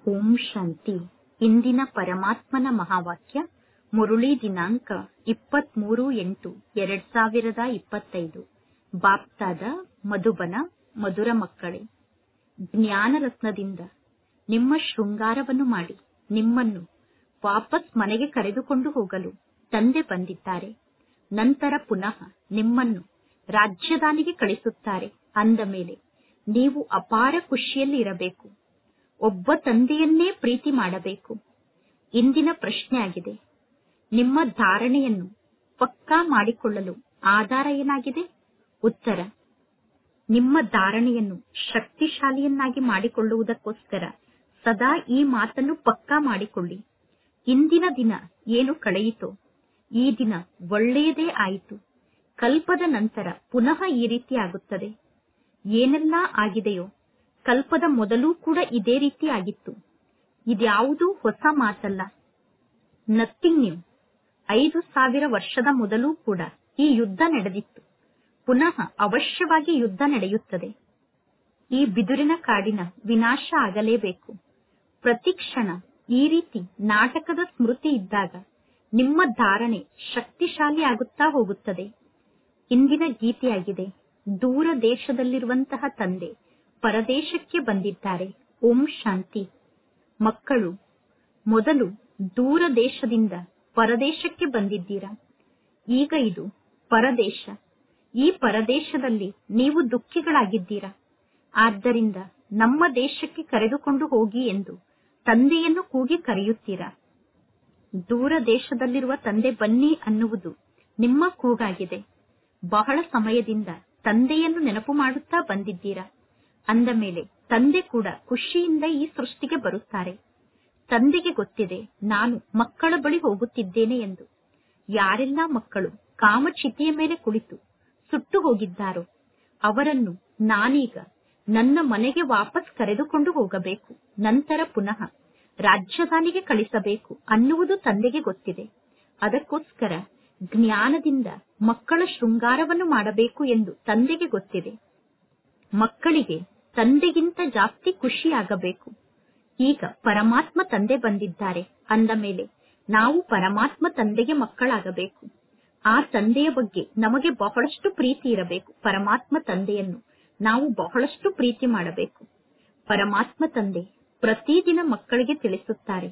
ಓಂ ಶಾಂತಿ ಇಂದಿನ ಪರಮಾತ್ಮನ ಮಹಾವಾಕ್ಯ ಮುರುಳಿ ದಿನಾಂಕ ಇಪ್ಪತ್ಮೂರು ಎಂಟು ಎರಡ್ ಸಾವಿರದ ಇಪ್ಪತ್ತೈದು ಬಾಪ್ತಾದ ಮಧುಬನ ಮಧುರ ಮಕ್ಕಳೇ ಜ್ಞಾನ ರತ್ನದಿಂದ ನಿಮ್ಮ ಶೃಂಗಾರವನ್ನು ಮಾಡಿ ನಿಮ್ಮನ್ನು ವಾಪಸ್ ಮನೆಗೆ ಕರೆದುಕೊಂಡು ಹೋಗಲು ತಂದೆ ಬಂದಿದ್ದಾರೆ ನಂತರ ಪುನಃ ನಿಮ್ಮನ್ನು ರಾಜ್ಯದಾನಿಗೆ ಕಳಿಸುತ್ತಾರೆ ಅಂದ ಮೇಲೆ ನೀವು ಅಪಾರ ಖುಷಿಯಲ್ಲಿ ಇರಬೇಕು ಒಬ್ಬ ತಂದೆಯನ್ನೇ ಪ್ರೀತಿ ಮಾಡಬೇಕು ಇಂದಿನ ಪ್ರಶ್ನೆ ಆಗಿದೆ ನಿಮ್ಮ ಧಾರಣೆಯನ್ನು ಪಕ್ಕಾ ಮಾಡಿಕೊಳ್ಳಲು ಆಧಾರ ಏನಾಗಿದೆ ಉತ್ತರ ನಿಮ್ಮ ಧಾರಣೆಯನ್ನು ಶಕ್ತಿಶಾಲಿಯನ್ನಾಗಿ ಮಾಡಿಕೊಳ್ಳುವುದಕ್ಕೋಸ್ಕರ ಸದಾ ಈ ಮಾತನ್ನು ಪಕ್ಕಾ ಮಾಡಿಕೊಳ್ಳಿ ಇಂದಿನ ದಿನ ಏನು ಕಳೆಯಿತೋ ಈ ದಿನ ಒಳ್ಳೆಯದೇ ಆಯಿತು ಕಲ್ಪದ ನಂತರ ಪುನಃ ಈ ರೀತಿ ಆಗುತ್ತದೆ ಏನೆಲ್ಲ ಆಗಿದೆಯೋ ಕಲ್ಪದ ಮೊದಲೂ ಕೂಡ ಇದೇ ರೀತಿ ಆಗಿತ್ತು ಇದ್ಯಾವುದೂ ಹೊಸ ಮಾತಲ್ಲ ನಥಿಂಗ್ ನ್ಯೂ ಐದು ಸಾವಿರ ವರ್ಷದ ಮೊದಲೂ ಕೂಡ ಈ ಯುದ್ಧ ನಡೆದಿತ್ತು ಪುನಃ ಅವಶ್ಯವಾಗಿ ಯುದ್ಧ ನಡೆಯುತ್ತದೆ ಈ ಬಿದುರಿನ ಕಾಡಿನ ವಿನಾಶ ಆಗಲೇಬೇಕು ಪ್ರತಿ ಕ್ಷಣ ಈ ರೀತಿ ನಾಟಕದ ಸ್ಮೃತಿ ಇದ್ದಾಗ ನಿಮ್ಮ ಧಾರಣೆ ಶಕ್ತಿಶಾಲಿ ಆಗುತ್ತಾ ಹೋಗುತ್ತದೆ ಇಂದಿನ ಗೀತೆಯಾಗಿದೆ ದೂರ ದೇಶದಲ್ಲಿರುವಂತಹ ತಂದೆ ಪರದೇಶಕ್ಕೆ ಬಂದಿದ್ದಾರೆ ಓಂ ಶಾಂತಿ ಮಕ್ಕಳು ಮೊದಲು ದೂರ ದೇಶದಿಂದ ಪರದೇಶಕ್ಕೆ ಬಂದಿದ್ದೀರಾ ಈಗ ಇದು ಪರದೇಶ ಈ ಪರದೇಶದಲ್ಲಿ ನೀವು ದುಃಖಿಗಳಾಗಿದ್ದೀರಾ ಆದ್ದರಿಂದ ನಮ್ಮ ದೇಶಕ್ಕೆ ಕರೆದುಕೊಂಡು ಹೋಗಿ ಎಂದು ತಂದೆಯನ್ನು ಕೂಗಿ ಕರೆಯುತ್ತೀರಾ ದೂರ ದೇಶದಲ್ಲಿರುವ ತಂದೆ ಬನ್ನಿ ಅನ್ನುವುದು ನಿಮ್ಮ ಕೂಗಾಗಿದೆ ಬಹಳ ಸಮಯದಿಂದ ತಂದೆಯನ್ನು ನೆನಪು ಮಾಡುತ್ತಾ ಬಂದಿದ್ದೀರಾ ಅಂದ ಮೇಲೆ ತಂದೆ ಕೂಡ ಖುಷಿಯಿಂದ ಈ ಸೃಷ್ಟಿಗೆ ಬರುತ್ತಾರೆ ತಂದೆಗೆ ಗೊತ್ತಿದೆ ನಾನು ಮಕ್ಕಳ ಬಳಿ ಹೋಗುತ್ತಿದ್ದೇನೆ ಎಂದು ಯಾರೆಲ್ಲ ಮಕ್ಕಳು ಕಾಮಚಿತೆಯ ಮೇಲೆ ಕುಳಿತು ಸುಟ್ಟು ಹೋಗಿದ್ದಾರೋ ಅವರನ್ನು ನಾನೀಗ ನನ್ನ ಮನೆಗೆ ವಾಪಸ್ ಕರೆದುಕೊಂಡು ಹೋಗಬೇಕು ನಂತರ ಪುನಃ ರಾಜಧಾನಿಗೆ ಕಳಿಸಬೇಕು ಅನ್ನುವುದು ತಂದೆಗೆ ಗೊತ್ತಿದೆ ಅದಕ್ಕೋಸ್ಕರ ಜ್ಞಾನದಿಂದ ಮಕ್ಕಳ ಶೃಂಗಾರವನ್ನು ಮಾಡಬೇಕು ಎಂದು ತಂದೆಗೆ ಗೊತ್ತಿದೆ ಮಕ್ಕಳಿಗೆ ತಂದೆಗಿಂತ ಜಾಸ್ತಿ ಖುಷಿಯಾಗಬೇಕು ಈಗ ಪರಮಾತ್ಮ ತಂದೆ ಬಂದಿದ್ದಾರೆ ಅಂದ ಮೇಲೆ ನಾವು ಪರಮಾತ್ಮ ತಂದೆಗೆ ಮಕ್ಕಳಾಗಬೇಕು ಆ ತಂದೆಯ ಬಗ್ಗೆ ನಮಗೆ ಬಹಳಷ್ಟು ಪ್ರೀತಿ ಇರಬೇಕು ಪರಮಾತ್ಮ ತಂದೆಯನ್ನು ನಾವು ಬಹಳಷ್ಟು ಪ್ರೀತಿ ಮಾಡಬೇಕು ಪರಮಾತ್ಮ ತಂದೆ ಪ್ರತಿದಿನ ಮಕ್ಕಳಿಗೆ ತಿಳಿಸುತ್ತಾರೆ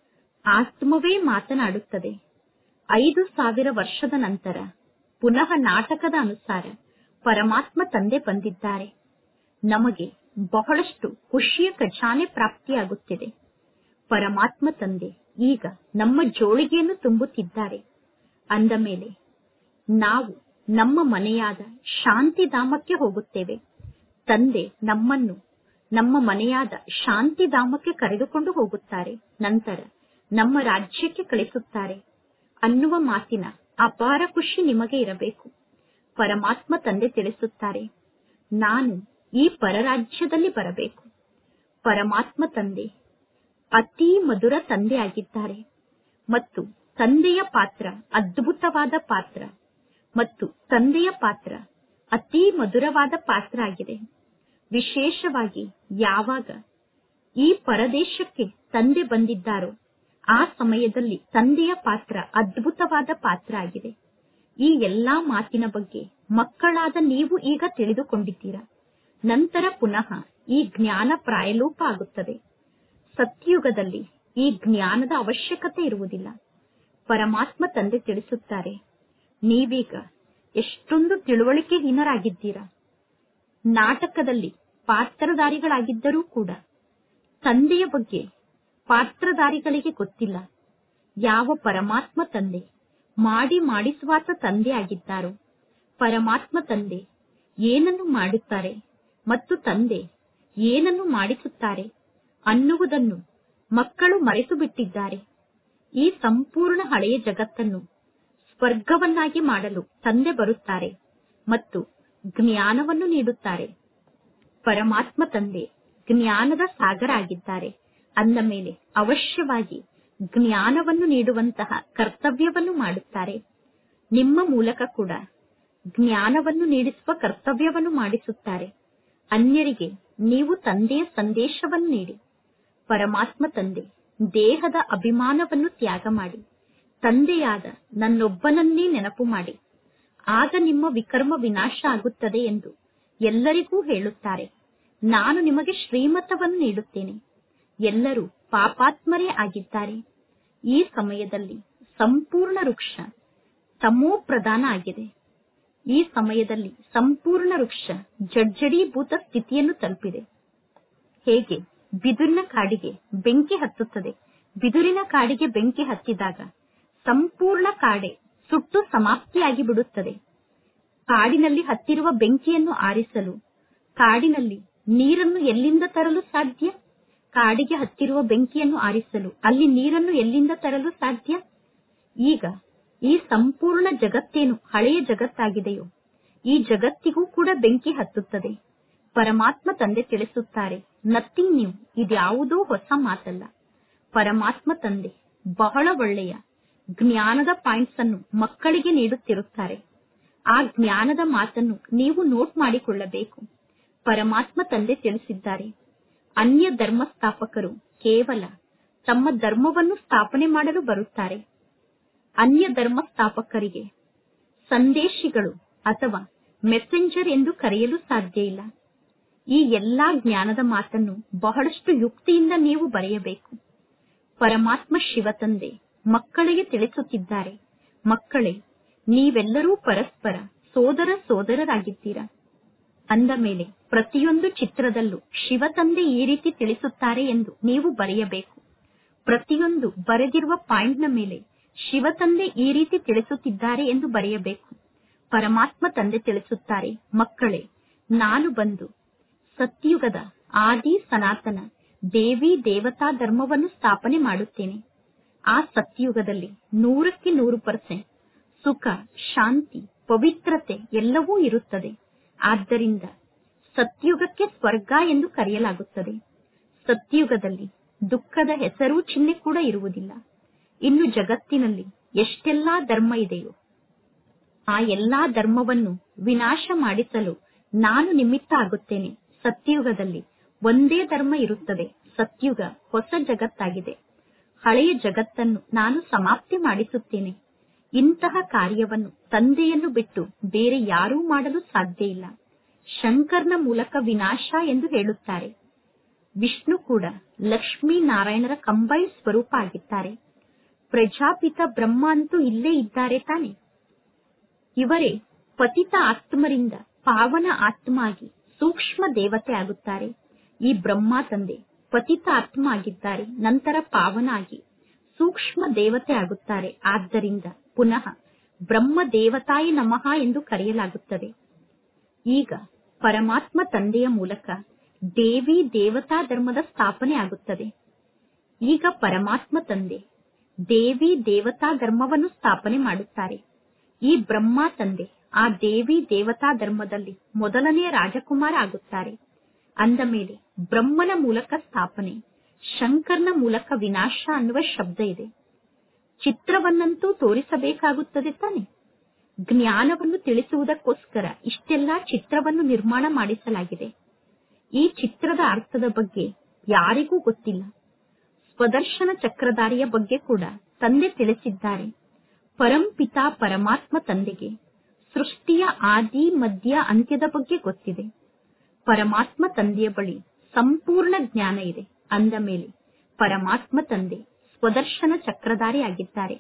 ಆತ್ಮವೇ ಮಾತನಾಡುತ್ತದೆ ಐದು ಸಾವಿರ ವರ್ಷದ ನಂತರ ಪುನಃ ನಾಟಕದ ಅನುಸಾರ ಪರಮಾತ್ಮ ತಂದೆ ಬಂದಿದ್ದಾರೆ ನಮಗೆ ಬಹಳಷ್ಟು ಖುಷಿಯ ಖಜಾನೆ ಪ್ರಾಪ್ತಿಯಾಗುತ್ತಿದೆ ಪರಮಾತ್ಮ ತಂದೆ ಈಗ ನಮ್ಮ ಜೋಳಿಗೆಯನ್ನು ತುಂಬುತ್ತಿದ್ದಾರೆ ಅಂದ ಮೇಲೆ ನಾವು ನಮ್ಮ ಮನೆಯಾದ ಶಾಂತಿಧಾಮಕ್ಕೆ ಹೋಗುತ್ತೇವೆ ತಂದೆ ನಮ್ಮನ್ನು ನಮ್ಮ ಮನೆಯಾದ ಶಾಂತಿಧಾಮಕ್ಕೆ ಕರೆದುಕೊಂಡು ಹೋಗುತ್ತಾರೆ ನಂತರ ನಮ್ಮ ರಾಜ್ಯಕ್ಕೆ ಕಳಿಸುತ್ತಾರೆ ಅನ್ನುವ ಮಾತಿನ ಅಪಾರ ಖುಷಿ ನಿಮಗೆ ಇರಬೇಕು ಪರಮಾತ್ಮ ತಂದೆ ತಿಳಿಸುತ್ತಾರೆ ನಾನು ಈ ಪರರಾಜ್ಯದಲ್ಲಿ ಬರಬೇಕು ಪರಮಾತ್ಮ ತಂದೆ ಅತಿ ಮಧುರ ತಂದೆ ಆಗಿದ್ದಾರೆ ಮತ್ತು ತಂದೆಯ ಪಾತ್ರ ಅದ್ಭುತವಾದ ಪಾತ್ರ ಮತ್ತು ತಂದೆಯ ಪಾತ್ರ ಅತಿ ಮಧುರವಾದ ಪಾತ್ರ ಆಗಿದೆ ವಿಶೇಷವಾಗಿ ಯಾವಾಗ ಈ ಪರದೇಶಕ್ಕೆ ತಂದೆ ಬಂದಿದ್ದಾರೋ ಆ ಸಮಯದಲ್ಲಿ ತಂದೆಯ ಪಾತ್ರ ಅದ್ಭುತವಾದ ಪಾತ್ರ ಆಗಿದೆ ಈ ಎಲ್ಲಾ ಮಾತಿನ ಬಗ್ಗೆ ಮಕ್ಕಳಾದ ನೀವು ಈಗ ತಿಳಿದುಕೊಂಡಿದ್ದೀರಾ ನಂತರ ಪುನಃ ಈ ಜ್ಞಾನ ಪ್ರಾಯಲೋಪ ಆಗುತ್ತದೆ ಸತ್ಯುಗದಲ್ಲಿ ಈ ಜ್ಞಾನದ ಅವಶ್ಯಕತೆ ಇರುವುದಿಲ್ಲ ಪರಮಾತ್ಮ ತಂದೆ ತಿಳಿಸುತ್ತಾರೆ ನೀವೀಗ ಎಷ್ಟೊಂದು ತಿಳುವಳಿಕೆಹೀನರಾಗಿದ್ದೀರಾ ನಾಟಕದಲ್ಲಿ ಪಾತ್ರಧಾರಿಗಳಾಗಿದ್ದರೂ ಕೂಡ ತಂದೆಯ ಬಗ್ಗೆ ಪಾತ್ರಧಾರಿಗಳಿಗೆ ಗೊತ್ತಿಲ್ಲ ಯಾವ ಪರಮಾತ್ಮ ತಂದೆ ಮಾಡಿ ಮಾಡಿಸುವಾತ ತಂದೆ ಆಗಿದ್ದಾರೋ ಪರಮಾತ್ಮ ತಂದೆ ಏನನ್ನು ಮಾಡುತ್ತಾರೆ ಮತ್ತು ತಂದೆ ಏನನ್ನು ಮಾಡಿಸುತ್ತಾರೆ ಅನ್ನುವುದನ್ನು ಮಕ್ಕಳು ಮರೆತು ಬಿಟ್ಟಿದ್ದಾರೆ ಈ ಸಂಪೂರ್ಣ ಹಳೆಯ ಜಗತ್ತನ್ನು ಸ್ವರ್ಗವನ್ನಾಗಿ ಮಾಡಲು ತಂದೆ ಬರುತ್ತಾರೆ ಮತ್ತು ಜ್ಞಾನವನ್ನು ನೀಡುತ್ತಾರೆ ಪರಮಾತ್ಮ ತಂದೆ ಜ್ಞಾನದ ಸಾಗರ ಆಗಿದ್ದಾರೆ ಅಂದ ಮೇಲೆ ಅವಶ್ಯವಾಗಿ ಜ್ಞಾನವನ್ನು ನೀಡುವಂತಹ ಕರ್ತವ್ಯವನ್ನು ಮಾಡುತ್ತಾರೆ ನಿಮ್ಮ ಮೂಲಕ ಕೂಡ ಜ್ಞಾನವನ್ನು ನೀಡಿಸುವ ಕರ್ತವ್ಯವನ್ನು ಮಾಡಿಸುತ್ತಾರೆ ಅನ್ಯರಿಗೆ ನೀವು ತಂದೆಯ ಸಂದೇಶವನ್ನು ನೀಡಿ ಪರಮಾತ್ಮ ತಂದೆ ದೇಹದ ಅಭಿಮಾನವನ್ನು ತ್ಯಾಗ ಮಾಡಿ ತಂದೆಯಾದ ನನ್ನೊಬ್ಬನನ್ನೇ ನೆನಪು ಮಾಡಿ ಆಗ ನಿಮ್ಮ ವಿಕರ್ಮ ವಿನಾಶ ಆಗುತ್ತದೆ ಎಂದು ಎಲ್ಲರಿಗೂ ಹೇಳುತ್ತಾರೆ ನಾನು ನಿಮಗೆ ಶ್ರೀಮತವನ್ನು ನೀಡುತ್ತೇನೆ ಎಲ್ಲರೂ ಪಾಪಾತ್ಮರೇ ಆಗಿದ್ದಾರೆ ಈ ಸಮಯದಲ್ಲಿ ಸಂಪೂರ್ಣ ವೃಕ್ಷ ತಮೋ ಪ್ರಧಾನ ಆಗಿದೆ ಈ ಸಮಯದಲ್ಲಿ ಸಂಪೂರ್ಣ ವೃಕ್ಷ ಜಡ್ಜಡೀಭೂತ ಸ್ಥಿತಿಯನ್ನು ತಲುಪಿದೆ ಹೇಗೆ ಬಿದುರಿನ ಕಾಡಿಗೆ ಬೆಂಕಿ ಹತ್ತುತ್ತದೆ ಬಿದುರಿನ ಕಾಡಿಗೆ ಬೆಂಕಿ ಹತ್ತಿದಾಗ ಸಂಪೂರ್ಣ ಕಾಡೆ ಸುಟ್ಟು ಸಮಾಪ್ತಿಯಾಗಿ ಬಿಡುತ್ತದೆ ಕಾಡಿನಲ್ಲಿ ಹತ್ತಿರುವ ಬೆಂಕಿಯನ್ನು ಆರಿಸಲು ಕಾಡಿನಲ್ಲಿ ನೀರನ್ನು ಎಲ್ಲಿಂದ ತರಲು ಸಾಧ್ಯ ಕಾಡಿಗೆ ಹತ್ತಿರುವ ಬೆಂಕಿಯನ್ನು ಆರಿಸಲು ಅಲ್ಲಿ ನೀರನ್ನು ಎಲ್ಲಿಂದ ತರಲು ಸಾಧ್ಯ ಈಗ ಈ ಸಂಪೂರ್ಣ ಜಗತ್ತೇನು ಹಳೆಯ ಜಗತ್ತಾಗಿದೆಯೋ ಈ ಜಗತ್ತಿಗೂ ಕೂಡ ಬೆಂಕಿ ಹತ್ತುತ್ತದೆ ಪರಮಾತ್ಮ ತಂದೆ ತಿಳಿಸುತ್ತಾರೆ ನಥಿಂಗ್ ನ್ಯೂ ಇದ್ಯಾವುದೋ ಹೊಸ ಮಾತಲ್ಲ ಪರಮಾತ್ಮ ತಂದೆ ಬಹಳ ಒಳ್ಳೆಯ ಜ್ಞಾನದ ಪಾಯಿಂಟ್ಸ್ ಅನ್ನು ಮಕ್ಕಳಿಗೆ ನೀಡುತ್ತಿರುತ್ತಾರೆ ಆ ಜ್ಞಾನದ ಮಾತನ್ನು ನೀವು ನೋಟ್ ಮಾಡಿಕೊಳ್ಳಬೇಕು ಪರಮಾತ್ಮ ತಂದೆ ತಿಳಿಸಿದ್ದಾರೆ ಅನ್ಯ ಧರ್ಮ ಸ್ಥಾಪಕರು ಕೇವಲ ತಮ್ಮ ಧರ್ಮವನ್ನು ಸ್ಥಾಪನೆ ಮಾಡಲು ಬರುತ್ತಾರೆ ಅನ್ಯ ಧರ್ಮ ಸ್ಥಾಪಕರಿಗೆ ಸಂದೇಶಿಗಳು ಅಥವಾ ಮೆಸೆಂಜರ್ ಎಂದು ಕರೆಯಲು ಸಾಧ್ಯ ಇಲ್ಲ ಈ ಎಲ್ಲಾ ಜ್ಞಾನದ ಮಾತನ್ನು ಬಹಳಷ್ಟು ಯುಕ್ತಿಯಿಂದ ನೀವು ಬರೆಯಬೇಕು ಪರಮಾತ್ಮ ಶಿವತಂದೆ ಮಕ್ಕಳಿಗೆ ತಿಳಿಸುತ್ತಿದ್ದಾರೆ ಮಕ್ಕಳೇ ನೀವೆಲ್ಲರೂ ಪರಸ್ಪರ ಸೋದರ ಸೋದರರಾಗಿದ್ದೀರಾ ಅಂದ ಮೇಲೆ ಪ್ರತಿಯೊಂದು ಚಿತ್ರದಲ್ಲೂ ಶಿವತಂದೆ ಈ ರೀತಿ ತಿಳಿಸುತ್ತಾರೆ ಎಂದು ನೀವು ಬರೆಯಬೇಕು ಪ್ರತಿಯೊಂದು ಬರೆದಿರುವ ಪಾಯಿಂಟ್ನ ಮೇಲೆ ಶಿವತಂದೆ ಈ ರೀತಿ ತಿಳಿಸುತ್ತಿದ್ದಾರೆ ಎಂದು ಬರೆಯಬೇಕು ಪರಮಾತ್ಮ ತಂದೆ ತಿಳಿಸುತ್ತಾರೆ ಮಕ್ಕಳೇ ನಾನು ಬಂದು ಸತ್ಯುಗದ ಆದಿ ಸನಾತನ ದೇವಿ ದೇವತಾ ಧರ್ಮವನ್ನು ಸ್ಥಾಪನೆ ಮಾಡುತ್ತೇನೆ ಆ ಸತ್ಯುಗದಲ್ಲಿ ನೂರಕ್ಕೆ ನೂರು ಪರ್ಸೆಂಟ್ ಸುಖ ಶಾಂತಿ ಪವಿತ್ರತೆ ಎಲ್ಲವೂ ಇರುತ್ತದೆ ಆದ್ದರಿಂದ ಸತ್ಯುಗಕ್ಕೆ ಸ್ವರ್ಗ ಎಂದು ಕರೆಯಲಾಗುತ್ತದೆ ಸತ್ಯುಗದಲ್ಲಿ ದುಃಖದ ಹೆಸರು ಚಿಹ್ನೆ ಕೂಡ ಇರುವುದಿಲ್ಲ ಇನ್ನು ಜಗತ್ತಿನಲ್ಲಿ ಎಷ್ಟೆಲ್ಲಾ ಧರ್ಮ ಇದೆಯೋ ಆ ಎಲ್ಲಾ ಧರ್ಮವನ್ನು ವಿನಾಶ ಮಾಡಿಸಲು ನಾನು ನಿಮಿತ್ತ ಆಗುತ್ತೇನೆ ಸತ್ಯುಗದಲ್ಲಿ ಒಂದೇ ಧರ್ಮ ಇರುತ್ತದೆ ಸತ್ಯುಗ ಹೊಸ ಜಗತ್ತಾಗಿದೆ ಹಳೆಯ ಜಗತ್ತನ್ನು ನಾನು ಸಮಾಪ್ತಿ ಮಾಡಿಸುತ್ತೇನೆ ಇಂತಹ ಕಾರ್ಯವನ್ನು ತಂದೆಯನ್ನು ಬಿಟ್ಟು ಬೇರೆ ಯಾರೂ ಮಾಡಲು ಸಾಧ್ಯ ಇಲ್ಲ ಶಂಕರ್ನ ಮೂಲಕ ವಿನಾಶ ಎಂದು ಹೇಳುತ್ತಾರೆ ವಿಷ್ಣು ಕೂಡ ಲಕ್ಷ್ಮೀ ನಾರಾಯಣರ ಕಂಬೈನ್ ಸ್ವರೂಪ ಆಗಿದ್ದಾರೆ ಪ್ರಜಾಪಿತ ಬ್ರಹ್ಮ ಅಂತೂ ಇಲ್ಲೇ ಇದ್ದಾರೆ ತಾನೆ ಇವರೇ ಪತಿತ ಆತ್ಮರಿಂದ ಪಾವನ ಆತ್ಮ ಆಗಿ ಸೂಕ್ಷ್ಮ ದೇವತೆ ಆಗುತ್ತಾರೆ ಈ ಬ್ರಹ್ಮ ತಂದೆ ಪತಿತ ಆತ್ಮ ಆಗಿದ್ದಾರೆ ನಂತರ ಪಾವನ ಆಗಿ ಸೂಕ್ಷ್ಮ ದೇವತೆ ಆಗುತ್ತಾರೆ ಆದ್ದರಿಂದ ಪುನಃ ಬ್ರಹ್ಮ ದೇವತಾಯಿ ನಮಃ ಎಂದು ಕರೆಯಲಾಗುತ್ತದೆ ಈಗ ಪರಮಾತ್ಮ ತಂದೆಯ ಮೂಲಕ ದೇವಿ ದೇವತಾ ಧರ್ಮದ ಸ್ಥಾಪನೆ ಆಗುತ್ತದೆ ಈಗ ಪರಮಾತ್ಮ ತಂದೆ ದೇವಿ ದೇವತಾ ಧರ್ಮವನ್ನು ಸ್ಥಾಪನೆ ಮಾಡುತ್ತಾರೆ ಈ ಬ್ರಹ್ಮ ತಂದೆ ಆ ದೇವಿ ದೇವತಾ ಧರ್ಮದಲ್ಲಿ ಮೊದಲನೆಯ ರಾಜಕುಮಾರ ಆಗುತ್ತಾರೆ ಅಂದ ಮೇಲೆ ಬ್ರಹ್ಮನ ಮೂಲಕ ಸ್ಥಾಪನೆ ಶಂಕರ್ನ ಮೂಲಕ ವಿನಾಶ ಅನ್ನುವ ಶಬ್ದ ಇದೆ ಚಿತ್ರವನ್ನಂತೂ ತೋರಿಸಬೇಕಾಗುತ್ತದೆ ತಾನೆ ಜ್ಞಾನವನ್ನು ತಿಳಿಸುವುದಕ್ಕೋಸ್ಕರ ಇಷ್ಟೆಲ್ಲಾ ಚಿತ್ರವನ್ನು ನಿರ್ಮಾಣ ಮಾಡಿಸಲಾಗಿದೆ ಈ ಚಿತ್ರದ ಅರ್ಥದ ಬಗ್ಗೆ ಯಾರಿಗೂ ಗೊತ್ತಿಲ್ಲ ಸ್ವದರ್ಶನ ಚಕ್ರಧಾರಿಯ ಬಗ್ಗೆ ಕೂಡ ತಂದೆ ತಿಳಿಸಿದ್ದಾರೆ ಪರಂಪಿತ ಪರಮಾತ್ಮ ತಂದೆಗೆ ಸೃಷ್ಟಿಯ ಆದಿ ಮಧ್ಯ ಅಂತ್ಯದ ಬಗ್ಗೆ ಗೊತ್ತಿದೆ ಪರಮಾತ್ಮ ತಂದೆಯ ಬಳಿ ಸಂಪೂರ್ಣ ಜ್ಞಾನ ಇದೆ ಅಂದ ಮೇಲೆ ಪರಮಾತ್ಮ ತಂದೆ ಸ್ವದರ್ಶನ ಚಕ್ರಧಾರಿ ಆಗಿದ್ದಾರೆ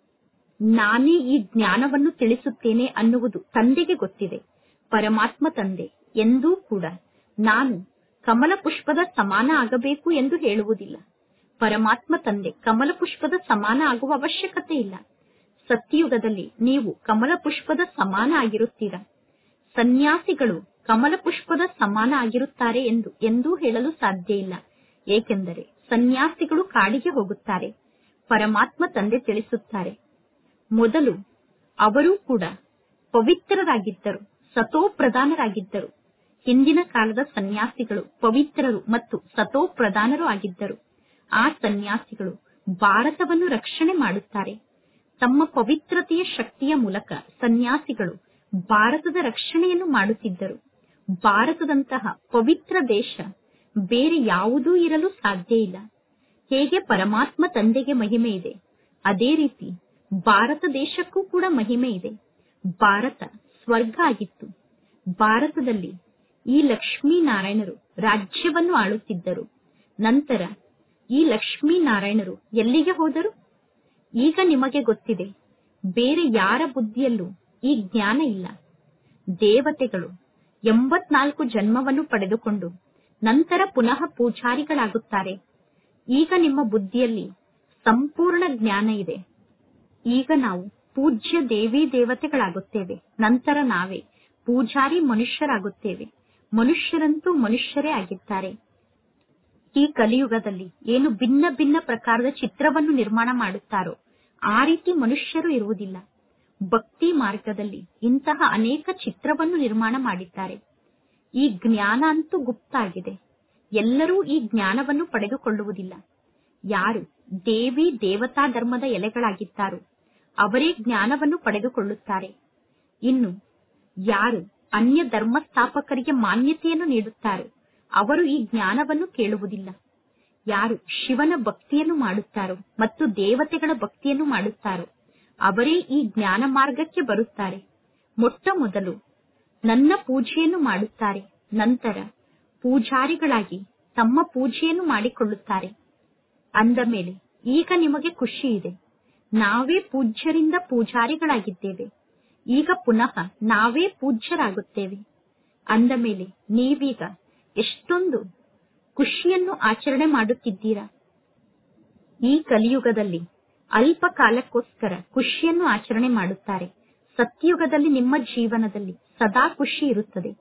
ನಾನೇ ಈ ಜ್ಞಾನವನ್ನು ತಿಳಿಸುತ್ತೇನೆ ಅನ್ನುವುದು ತಂದೆಗೆ ಗೊತ್ತಿದೆ ಪರಮಾತ್ಮ ತಂದೆ ಎಂದೂ ಕೂಡ ನಾನು ಕಮಲ ಪುಷ್ಪದ ಸಮಾನ ಆಗಬೇಕು ಎಂದು ಹೇಳುವುದಿಲ್ಲ ಪರಮಾತ್ಮ ತಂದೆ ಕಮಲ ಪುಷ್ಪದ ಸಮಾನ ಆಗುವ ಅವಶ್ಯಕತೆ ಇಲ್ಲ ಸತ್ಯಯುಗದಲ್ಲಿ ನೀವು ಕಮಲ ಪುಷ್ಪದ ಸಮಾನ ಆಗಿರುತ್ತೀರಾ ಸನ್ಯಾಸಿಗಳು ಕಮಲ ಪುಷ್ಪದ ಸಮಾನ ಆಗಿರುತ್ತಾರೆ ಎಂದು ಎಂದೂ ಹೇಳಲು ಸಾಧ್ಯ ಇಲ್ಲ ಏಕೆಂದರೆ ಸನ್ಯಾಸಿಗಳು ಕಾಡಿಗೆ ಹೋಗುತ್ತಾರೆ ಪರಮಾತ್ಮ ತಂದೆ ತಿಳಿಸುತ್ತಾರೆ ಮೊದಲು ಅವರೂ ಕೂಡ ಪವಿತ್ರರಾಗಿದ್ದರು ಸತೋ ಪ್ರಧಾನರಾಗಿದ್ದರು ಹಿಂದಿನ ಕಾಲದ ಸನ್ಯಾಸಿಗಳು ಪವಿತ್ರರು ಮತ್ತು ಸತೋ ಪ್ರಧಾನರು ಆಗಿದ್ದರು ಆ ಸನ್ಯಾಸಿಗಳು ಭಾರತವನ್ನು ರಕ್ಷಣೆ ಮಾಡುತ್ತಾರೆ ತಮ್ಮ ಪವಿತ್ರತೆಯ ಶಕ್ತಿಯ ಮೂಲಕ ಸನ್ಯಾಸಿಗಳು ಭಾರತದ ರಕ್ಷಣೆಯನ್ನು ಮಾಡುತ್ತಿದ್ದರು ಭಾರತದಂತಹ ಪವಿತ್ರ ದೇಶ ಬೇರೆ ಯಾವುದೂ ಇರಲು ಸಾಧ್ಯ ಇಲ್ಲ ಹೇಗೆ ಪರಮಾತ್ಮ ತಂದೆಗೆ ಮಹಿಮೆ ಇದೆ ಅದೇ ರೀತಿ ಭಾರತ ದೇಶಕ್ಕೂ ಕೂಡ ಮಹಿಮೆ ಇದೆ ಭಾರತ ಸ್ವರ್ಗ ಆಗಿತ್ತು ಭಾರತದಲ್ಲಿ ಈ ಲಕ್ಷ್ಮೀನಾರಾಯಣರು ರಾಜ್ಯವನ್ನು ಆಳುತ್ತಿದ್ದರು ನಂತರ ಈ ಲಕ್ಷ್ಮೀನಾರಾಯಣರು ಎಲ್ಲಿಗೆ ಹೋದರು ಈಗ ನಿಮಗೆ ಗೊತ್ತಿದೆ ಬೇರೆ ಯಾರ ಬುದ್ಧಿಯಲ್ಲೂ ಈ ಜ್ಞಾನ ಇಲ್ಲ ದೇವತೆಗಳು ಎಂಬತ್ನಾಲ್ಕು ಜನ್ಮವನ್ನು ಪಡೆದುಕೊಂಡು ನಂತರ ಪುನಃ ಪೂಜಾರಿಗಳಾಗುತ್ತಾರೆ ಈಗ ನಿಮ್ಮ ಬುದ್ಧಿಯಲ್ಲಿ ಸಂಪೂರ್ಣ ಜ್ಞಾನ ಇದೆ ಈಗ ನಾವು ಪೂಜ್ಯ ದೇವಿ ದೇವತೆಗಳಾಗುತ್ತೇವೆ ನಂತರ ನಾವೇ ಪೂಜಾರಿ ಮನುಷ್ಯರಾಗುತ್ತೇವೆ ಮನುಷ್ಯರಂತೂ ಮನುಷ್ಯರೇ ಆಗಿದ್ದಾರೆ ಈ ಕಲಿಯುಗದಲ್ಲಿ ಏನು ಭಿನ್ನ ಭಿನ್ನ ಪ್ರಕಾರದ ಚಿತ್ರವನ್ನು ನಿರ್ಮಾಣ ಮಾಡುತ್ತಾರೋ ಆ ರೀತಿ ಮನುಷ್ಯರು ಇರುವುದಿಲ್ಲ ಭಕ್ತಿ ಮಾರ್ಗದಲ್ಲಿ ಇಂತಹ ಅನೇಕ ಚಿತ್ರವನ್ನು ನಿರ್ಮಾಣ ಮಾಡಿದ್ದಾರೆ ಈ ಜ್ಞಾನ ಅಂತೂ ಗುಪ್ತ ಆಗಿದೆ ಎಲ್ಲರೂ ಈ ಜ್ಞಾನವನ್ನು ಪಡೆದುಕೊಳ್ಳುವುದಿಲ್ಲ ಯಾರು ದೇವಿ ದೇವತಾ ಧರ್ಮದ ಎಲೆಗಳಾಗಿದ್ದಾರೋ ಅವರೇ ಜ್ಞಾನವನ್ನು ಪಡೆದುಕೊಳ್ಳುತ್ತಾರೆ ಇನ್ನು ಯಾರು ಅನ್ಯ ಧರ್ಮ ಸ್ಥಾಪಕರಿಗೆ ಮಾನ್ಯತೆಯನ್ನು ನೀಡುತ್ತಾರೋ ಅವರು ಈ ಜ್ಞಾನವನ್ನು ಕೇಳುವುದಿಲ್ಲ ಯಾರು ಶಿವನ ಭಕ್ತಿಯನ್ನು ಮಾಡುತ್ತಾರೋ ಮತ್ತು ದೇವತೆಗಳ ಭಕ್ತಿಯನ್ನು ಮಾಡುತ್ತಾರೋ ಅವರೇ ಈ ಜ್ಞಾನ ಮಾರ್ಗಕ್ಕೆ ಬರುತ್ತಾರೆ ಮೊಟ್ಟ ಮೊದಲು ನನ್ನ ಪೂಜೆಯನ್ನು ಮಾಡುತ್ತಾರೆ ನಂತರ ಪೂಜಾರಿಗಳಾಗಿ ತಮ್ಮ ಪೂಜೆಯನ್ನು ಮಾಡಿಕೊಳ್ಳುತ್ತಾರೆ ಅಂದ ಮೇಲೆ ಈಗ ನಿಮಗೆ ಖುಷಿ ಇದೆ ನಾವೇ ಪೂಜ್ಯರಿಂದ ಪೂಜಾರಿಗಳಾಗಿದ್ದೇವೆ ಈಗ ಪುನಃ ನಾವೇ ಪೂಜ್ಯರಾಗುತ್ತೇವೆ ಅಂದ ಮೇಲೆ ನೀವೀಗ ಎಷ್ಟೊಂದು ಖುಷಿಯನ್ನು ಆಚರಣೆ ಮಾಡುತ್ತಿದ್ದೀರಾ ಈ ಕಲಿಯುಗದಲ್ಲಿ ಅಲ್ಪ ಕಾಲಕ್ಕೋಸ್ಕರ ಖುಷಿಯನ್ನು ಆಚರಣೆ ಮಾಡುತ್ತಾರೆ ಸತ್ಯುಗದಲ್ಲಿ ನಿಮ್ಮ ಜೀವನದಲ್ಲಿ ಸದಾ ಖುಷಿ ಇರುತ್ತದೆ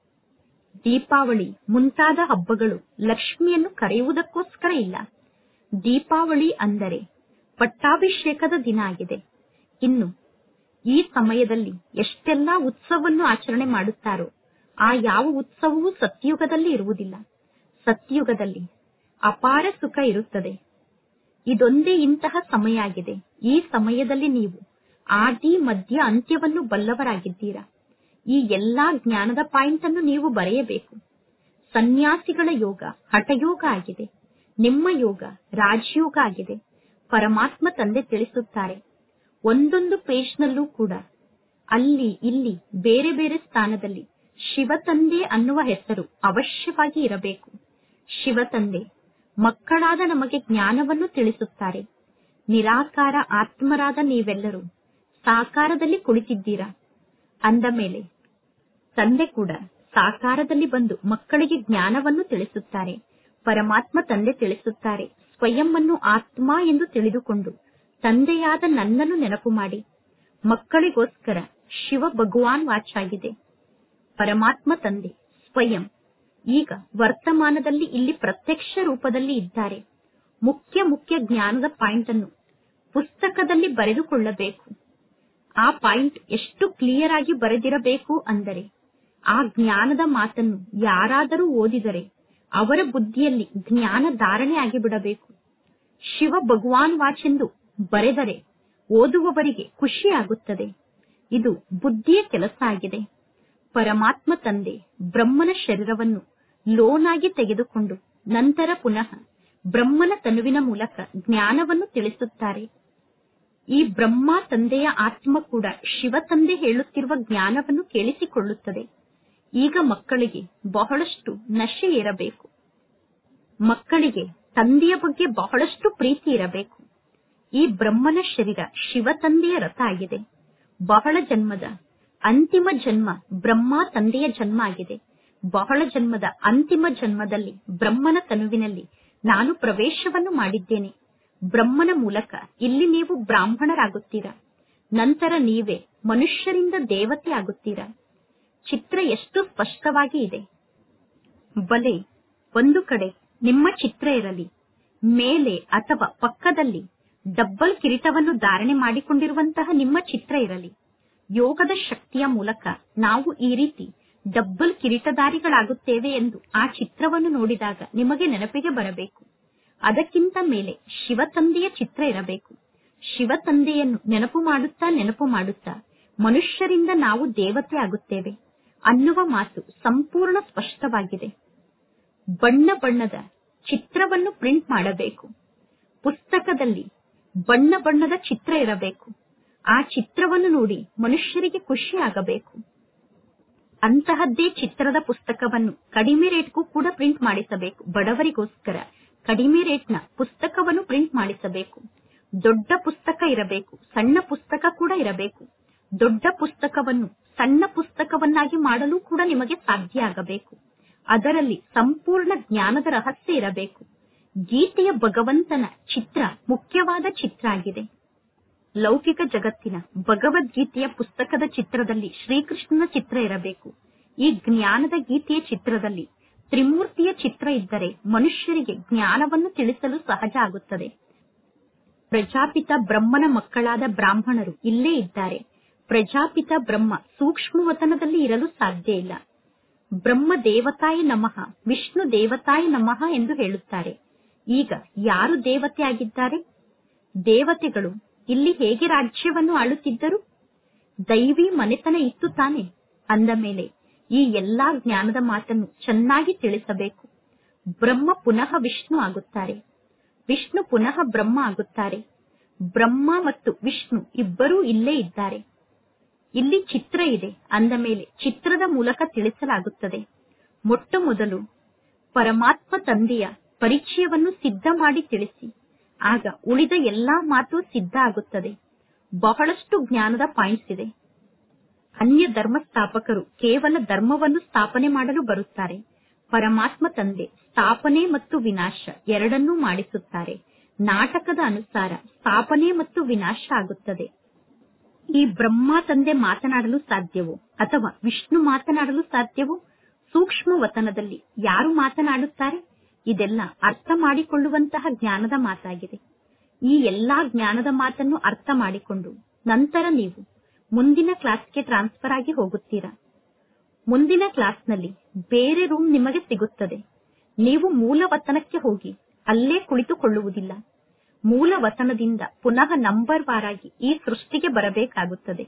ದೀಪಾವಳಿ ಮುಂತಾದ ಹಬ್ಬಗಳು ಲಕ್ಷ್ಮಿಯನ್ನು ಕರೆಯುವುದಕ್ಕೋಸ್ಕರ ಇಲ್ಲ ದೀಪಾವಳಿ ಅಂದರೆ ಪಟ್ಟಾಭಿಷೇಕದ ದಿನ ಆಗಿದೆ ಇನ್ನು ಈ ಸಮಯದಲ್ಲಿ ಎಷ್ಟೆಲ್ಲಾ ಉತ್ಸವವನ್ನು ಆಚರಣೆ ಮಾಡುತ್ತಾರೋ ಆ ಯಾವ ಉತ್ಸವವೂ ಸತ್ಯುಗದಲ್ಲಿ ಇರುವುದಿಲ್ಲ ಸತ್ಯುಗದಲ್ಲಿ ಅಪಾರ ಸುಖ ಇರುತ್ತದೆ ಇದೊಂದೇ ಇಂತಹ ಸಮಯ ಆಗಿದೆ ಈ ಸಮಯದಲ್ಲಿ ನೀವು ಆದಿ ಮಧ್ಯ ಅಂತ್ಯವನ್ನು ಬಲ್ಲವರಾಗಿದ್ದೀರಾ ಈ ಎಲ್ಲಾ ಜ್ಞಾನದ ಪಾಯಿಂಟ್ ಅನ್ನು ನೀವು ಬರೆಯಬೇಕು ಸನ್ಯಾಸಿಗಳ ಯೋಗ ಹಠಯೋಗ ಆಗಿದೆ ನಿಮ್ಮ ಯೋಗ ರಾಜಯೋಗ ಆಗಿದೆ ಪರಮಾತ್ಮ ತಂದೆ ತಿಳಿಸುತ್ತಾರೆ ಒಂದೊಂದು ಪೇಜ್ನಲ್ಲೂ ಕೂಡ ಅಲ್ಲಿ ಇಲ್ಲಿ ಬೇರೆ ಬೇರೆ ಸ್ಥಾನದಲ್ಲಿ ಶಿವ ತಂದೆ ಅನ್ನುವ ಹೆಸರು ಅವಶ್ಯವಾಗಿ ಇರಬೇಕು ಶಿವ ತಂದೆ ಮಕ್ಕಳಾದ ನಮಗೆ ಜ್ಞಾನವನ್ನು ತಿಳಿಸುತ್ತಾರೆ ನಿರಾಕಾರ ಆತ್ಮರಾದ ನೀವೆಲ್ಲರೂ ಸಾಕಾರದಲ್ಲಿ ಕುಳಿತಿದ್ದೀರಾ ಅಂದ ಮೇಲೆ ತಂದೆ ಕೂಡ ಸಾಕಾರದಲ್ಲಿ ಬಂದು ಮಕ್ಕಳಿಗೆ ಜ್ಞಾನವನ್ನು ತಿಳಿಸುತ್ತಾರೆ ಪರಮಾತ್ಮ ತಂದೆ ತಿಳಿಸುತ್ತಾರೆ ಸ್ವಯಂ ಅನ್ನು ಆತ್ಮ ಎಂದು ತಿಳಿದುಕೊಂಡು ತಂದೆಯಾದ ನನ್ನನ್ನು ನೆನಪು ಮಾಡಿ ಮಕ್ಕಳಿಗೋಸ್ಕರ ಶಿವ ಭಗವಾನ್ ವಾಚಾಗಿದೆ ಪರಮಾತ್ಮ ತಂದೆ ಸ್ವಯಂ ಈಗ ವರ್ತಮಾನದಲ್ಲಿ ಇಲ್ಲಿ ಪ್ರತ್ಯಕ್ಷ ರೂಪದಲ್ಲಿ ಇದ್ದಾರೆ ಮುಖ್ಯ ಮುಖ್ಯ ಜ್ಞಾನದ ಪಾಯಿಂಟ್ ಅನ್ನು ಪುಸ್ತಕದಲ್ಲಿ ಬರೆದುಕೊಳ್ಳಬೇಕು ಆ ಪಾಯಿಂಟ್ ಎಷ್ಟು ಕ್ಲಿಯರ್ ಆಗಿ ಬರೆದಿರಬೇಕು ಅಂದರೆ ಆ ಜ್ಞಾನದ ಮಾತನ್ನು ಯಾರಾದರೂ ಓದಿದರೆ ಅವರ ಬುದ್ಧಿಯಲ್ಲಿ ಜ್ಞಾನ ಧಾರಣೆ ಆಗಿಬಿಡಬೇಕು ಶಿವ ಭಗವಾನ್ ವಾಚೆಂದು ಬರೆದರೆ ಓದುವವರಿಗೆ ಖುಷಿಯಾಗುತ್ತದೆ ಇದು ಬುದ್ಧಿಯ ಕೆಲಸ ಆಗಿದೆ ಪರಮಾತ್ಮ ತಂದೆ ಬ್ರಹ್ಮನ ಶರೀರವನ್ನು ಲೋನಾಗಿ ತೆಗೆದುಕೊಂಡು ನಂತರ ಪುನಃ ಬ್ರಹ್ಮನ ತನುವಿನ ಮೂಲಕ ಜ್ಞಾನವನ್ನು ತಿಳಿಸುತ್ತಾರೆ ಈ ಬ್ರಹ್ಮ ತಂದೆಯ ಆತ್ಮ ಕೂಡ ಶಿವ ತಂದೆ ಹೇಳುತ್ತಿರುವ ಜ್ಞಾನವನ್ನು ಕೇಳಿಸಿಕೊಳ್ಳುತ್ತದೆ ಈಗ ಮಕ್ಕಳಿಗೆ ಬಹಳಷ್ಟು ನಶೆ ಇರಬೇಕು ಮಕ್ಕಳಿಗೆ ತಂದೆಯ ಬಗ್ಗೆ ಬಹಳಷ್ಟು ಪ್ರೀತಿ ಇರಬೇಕು ಈ ಬ್ರಹ್ಮನ ಶರೀರ ಶಿವ ತಂದೆಯ ರಥ ಆಗಿದೆ ಬಹಳ ಜನ್ಮದ ಅಂತಿಮ ಜನ್ಮ ಬ್ರಹ್ಮ ತಂದೆಯ ಜನ್ಮ ಆಗಿದೆ ಬಹಳ ಜನ್ಮದ ಅಂತಿಮ ಜನ್ಮದಲ್ಲಿ ಬ್ರಹ್ಮನ ತನುವಿನಲ್ಲಿ ನಾನು ಪ್ರವೇಶವನ್ನು ಮಾಡಿದ್ದೇನೆ ಬ್ರಹ್ಮನ ಮೂಲಕ ಇಲ್ಲಿ ನೀವು ಬ್ರಾಹ್ಮಣರಾಗುತ್ತೀರಾ ನಂತರ ನೀವೇ ಮನುಷ್ಯರಿಂದ ದೇವತೆ ಆಗುತ್ತೀರಾ ಚಿತ್ರ ಎಷ್ಟು ಸ್ಪಷ್ಟವಾಗಿ ಇದೆ ಬಲೆ ಒಂದು ಕಡೆ ನಿಮ್ಮ ಚಿತ್ರ ಇರಲಿ ಮೇಲೆ ಅಥವಾ ಪಕ್ಕದಲ್ಲಿ ಡಬ್ಬಲ್ ಕಿರೀಟವನ್ನು ಧಾರಣೆ ಮಾಡಿಕೊಂಡಿರುವಂತಹ ನಿಮ್ಮ ಚಿತ್ರ ಇರಲಿ ಯೋಗದ ಶಕ್ತಿಯ ಮೂಲಕ ನಾವು ಈ ರೀತಿ ಡಬ್ಬಲ್ ಕಿರೀಟಧಾರಿಗಳಾಗುತ್ತೇವೆ ಎಂದು ಆ ಚಿತ್ರವನ್ನು ನೋಡಿದಾಗ ನಿಮಗೆ ನೆನಪಿಗೆ ಬರಬೇಕು ಅದಕ್ಕಿಂತ ಮೇಲೆ ಶಿವ ತಂದೆಯ ಚಿತ್ರ ಇರಬೇಕು ಶಿವ ತಂದೆಯನ್ನು ನೆನಪು ಮಾಡುತ್ತಾ ನೆನಪು ಮಾಡುತ್ತಾ ಮನುಷ್ಯರಿಂದ ನಾವು ದೇವತೆ ಆಗುತ್ತೇವೆ ಅನ್ನುವ ಮಾತು ಸಂಪೂರ್ಣ ಸ್ಪಷ್ಟವಾಗಿದೆ ಬಣ್ಣ ಬಣ್ಣದ ಚಿತ್ರವನ್ನು ಪ್ರಿಂಟ್ ಮಾಡಬೇಕು ಪುಸ್ತಕದಲ್ಲಿ ಬಣ್ಣ ಬಣ್ಣದ ಚಿತ್ರ ಇರಬೇಕು ಆ ಚಿತ್ರವನ್ನು ನೋಡಿ ಮನುಷ್ಯರಿಗೆ ಖುಷಿ ಆಗಬೇಕು ಅಂತಹದ್ದೇ ಚಿತ್ರದ ಪುಸ್ತಕವನ್ನು ಕಡಿಮೆ ರೇಟ್ಗೂ ಕೂಡ ಪ್ರಿಂಟ್ ಮಾಡಿಸಬೇಕು ಬಡವರಿಗೋಸ್ಕರ ಕಡಿಮೆ ರೇಟ್ನ ಪುಸ್ತಕವನ್ನು ಪ್ರಿಂಟ್ ಮಾಡಿಸಬೇಕು ದೊಡ್ಡ ಪುಸ್ತಕ ಇರಬೇಕು ಸಣ್ಣ ಪುಸ್ತಕ ಕೂಡ ಇರಬೇಕು ದೊಡ್ಡ ಪುಸ್ತಕವನ್ನು ಸಣ್ಣ ಪುಸ್ತಕವನ್ನಾಗಿ ಮಾಡಲು ಕೂಡ ನಿಮಗೆ ಸಾಧ್ಯ ಆಗಬೇಕು ಅದರಲ್ಲಿ ಸಂಪೂರ್ಣ ಜ್ಞಾನದ ರಹಸ್ಯ ಇರಬೇಕು ಗೀತೆಯ ಭಗವಂತನ ಚಿತ್ರ ಮುಖ್ಯವಾದ ಚಿತ್ರ ಆಗಿದೆ ಲೌಕಿಕ ಜಗತ್ತಿನ ಭಗವದ್ಗೀತೆಯ ಪುಸ್ತಕದ ಚಿತ್ರದಲ್ಲಿ ಶ್ರೀಕೃಷ್ಣನ ಚಿತ್ರ ಇರಬೇಕು ಈ ಜ್ಞಾನದ ಗೀತೆಯ ಚಿತ್ರದಲ್ಲಿ ತ್ರಿಮೂರ್ತಿಯ ಚಿತ್ರ ಇದ್ದರೆ ಮನುಷ್ಯರಿಗೆ ಜ್ಞಾನವನ್ನು ತಿಳಿಸಲು ಸಹಜ ಆಗುತ್ತದೆ ಪ್ರಜಾಪಿತ ಬ್ರಹ್ಮನ ಮಕ್ಕಳಾದ ಬ್ರಾಹ್ಮಣರು ಇಲ್ಲೇ ಇದ್ದಾರೆ ಪ್ರಜಾಪಿತ ಬ್ರಹ್ಮ ಸೂಕ್ಷ್ಮವತನದಲ್ಲಿ ಇರಲು ಸಾಧ್ಯ ಇಲ್ಲ ಬ್ರಹ್ಮ ದೇವತಾಯ ನಮಃ ವಿಷ್ಣು ದೇವತಾಯ ನಮಃ ಎಂದು ಹೇಳುತ್ತಾರೆ ಈಗ ಯಾರು ದೇವತೆ ಆಗಿದ್ದಾರೆ ದೇವತೆಗಳು ಇಲ್ಲಿ ಹೇಗೆ ರಾಜ್ಯವನ್ನು ಆಳುತ್ತಿದ್ದರು ದೈವಿ ಮನೆತನ ಇತ್ತು ತಾನೆ ಅಂದ ಮೇಲೆ ಈ ಎಲ್ಲಾ ಜ್ಞಾನದ ಮಾತನ್ನು ಚೆನ್ನಾಗಿ ತಿಳಿಸಬೇಕು ಬ್ರಹ್ಮ ಪುನಃ ವಿಷ್ಣು ಆಗುತ್ತಾರೆ ವಿಷ್ಣು ಪುನಃ ಬ್ರಹ್ಮ ಆಗುತ್ತಾರೆ ಬ್ರಹ್ಮ ಮತ್ತು ವಿಷ್ಣು ಇಬ್ಬರೂ ಇಲ್ಲೇ ಇದ್ದಾರೆ ಇಲ್ಲಿ ಚಿತ್ರ ಇದೆ ಅಂದ ಮೇಲೆ ಚಿತ್ರದ ಮೂಲಕ ತಿಳಿಸಲಾಗುತ್ತದೆ ಮೊಟ್ಟ ಮೊದಲು ಪರಮಾತ್ಮ ತಂದೆಯ ಪರಿಚಯವನ್ನು ಸಿದ್ಧ ಮಾಡಿ ತಿಳಿಸಿ ಆಗ ಉಳಿದ ಎಲ್ಲಾ ಮಾತು ಸಿದ್ಧ ಆಗುತ್ತದೆ ಬಹಳಷ್ಟು ಜ್ಞಾನದ ಪಾಯಿಂಟ್ಸ್ ಇದೆ ಅನ್ಯ ಧರ್ಮ ಸ್ಥಾಪಕರು ಕೇವಲ ಧರ್ಮವನ್ನು ಸ್ಥಾಪನೆ ಮಾಡಲು ಬರುತ್ತಾರೆ ಪರಮಾತ್ಮ ತಂದೆ ಸ್ಥಾಪನೆ ಮತ್ತು ವಿನಾಶ ಎರಡನ್ನೂ ಮಾಡಿಸುತ್ತಾರೆ ನಾಟಕದ ಅನುಸಾರ ಸ್ಥಾಪನೆ ಮತ್ತು ವಿನಾಶ ಆಗುತ್ತದೆ ಈ ಬ್ರಹ್ಮ ತಂದೆ ಮಾತನಾಡಲು ಸಾಧ್ಯವೋ ಅಥವಾ ವಿಷ್ಣು ಮಾತನಾಡಲು ಸಾಧ್ಯವೋ ಸೂಕ್ಷ್ಮ ವತನದಲ್ಲಿ ಯಾರು ಮಾತನಾಡುತ್ತಾರೆ ಇದೆಲ್ಲ ಅರ್ಥ ಮಾಡಿಕೊಳ್ಳುವಂತಹ ಜ್ಞಾನದ ಮಾತಾಗಿದೆ ಈ ಎಲ್ಲಾ ಜ್ಞಾನದ ಮಾತನ್ನು ಅರ್ಥ ಮಾಡಿಕೊಂಡು ನಂತರ ನೀವು ಮುಂದಿನ ಕ್ಲಾಸ್ಗೆ ಟ್ರಾನ್ಸ್ಫರ್ ಆಗಿ ಹೋಗುತ್ತೀರಾ ಮುಂದಿನ ಕ್ಲಾಸ್ನಲ್ಲಿ ಬೇರೆ ರೂಮ್ ನಿಮಗೆ ಸಿಗುತ್ತದೆ ನೀವು ಮೂಲ ವತನಕ್ಕೆ ಹೋಗಿ ಅಲ್ಲೇ ಕುಳಿತುಕೊಳ್ಳುವುದಿಲ್ಲ ಮೂಲ ವತನದಿಂದ ಪುನಃ ನಂಬರ್ ವಾರಾಗಿ ಈ ಸೃಷ್ಟಿಗೆ ಬರಬೇಕಾಗುತ್ತದೆ